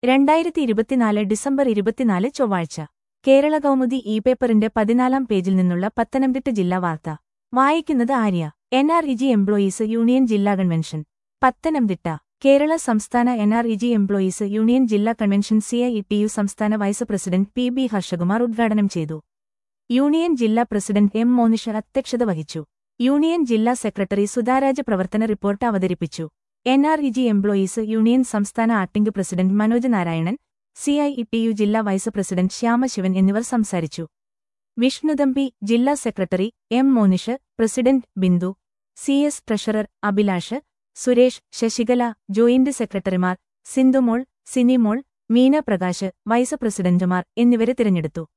രണ്ടായിരത്തി ഇരുപത്തിനാല് ഡിസംബർ ഇരുപത്തിനാല് ചൊവ്വാഴ്ച കേരള കൗമുദി ഇ പേപ്പറിന്റെ പതിനാലാം പേജിൽ നിന്നുള്ള പത്തനംതിട്ട ജില്ലാ വാർത്ത വായിക്കുന്നത് Arya N R E G employees union ജില്ലാ കൺവെൻഷൻ പത്തനംതിട്ട കേരള സംസ്ഥാന N R E G employees union ജില്ലാ convention C I T U സംസ്ഥാന vice president P B Harshakumar ഉദ്ഘാടനം ചെയ്തു യൂണിയൻ ജില്ലാ പ്രസിഡന്റ് എം മോനിഷ അധ്യക്ഷത വഹിച്ചു യൂണിയൻ ജില്ലാ സെക്രട്ടറി സുധാരാജ് പ്രവർത്തന റിപ്പോർട്ട് അവതരിപ്പിച്ചു N R E G employees union സംസ്ഥാന acting president Manoj Narayanan C I E T U ജില്ലാ വൈസ് പ്രസിഡന്റ് ശ്യാമശിവൻ എന്നിവർ സംസാരിച്ചു വിഷ്ണുതമ്പി ജില്ലാ secretary M Monish president Bindu C S treasurer Abhilash Suresh Sasikala joint സെക്രട്ടറിമാർ സിന്ധുമോൾ സിനിമോൾ മീന പ്രകാശ് വൈസ് പ്രസിഡന്റുമാർ എന്നിവരെ തിരഞ്ഞെടുത്തു